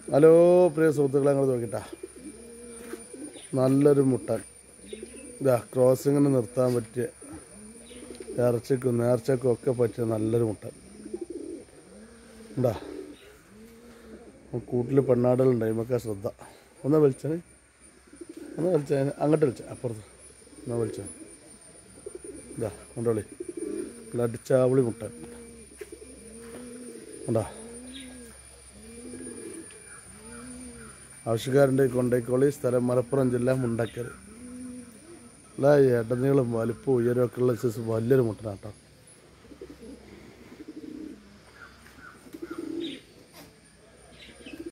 hello പ്രിയ സുഹൃത്തുക്കളെ ഞങ്ങൾ നോക്കിട്ടാ നല്ലൊരു മുട്ടൻ ഇതാ ക്രോസിങ്ങിന് നിർത്താൻ പറ്റിയ ഇറച്ചിക്കും നേർച്ചക്കും ഒക്കെ പറ്റിയ നല്ലൊരു മുട്ടൻ ഉണ്ടാ കൂട്ടിൽ പെണ്ണാടുകളുണ്ട് അതിമൊക്കെ ശ്രദ്ധ ഒന്ന് വിളിച്ചേ ഒന്ന് വിളിച്ചേ അങ്ങോട്ട് വിളിച്ച അപ്പുറത്ത് എന്നാ വിളിച്ചേ ഇതാ കൊണ്ടോളി ബ്ലഡ് ചാവളി മുട്ടൻ ഉണ്ടാ ആവശ്യക്കാരൻ്റെ കൊണ്ടേക്കോളി സ്ഥലം മലപ്പുറം ജില്ല മുണ്ടക്കൽ അല്ല ഇടനീളം വലിപ്പം ഉയരമൊക്കെ ഉള്ള സൈസ് വലിയൊരു മുട്ടനാട്ടോ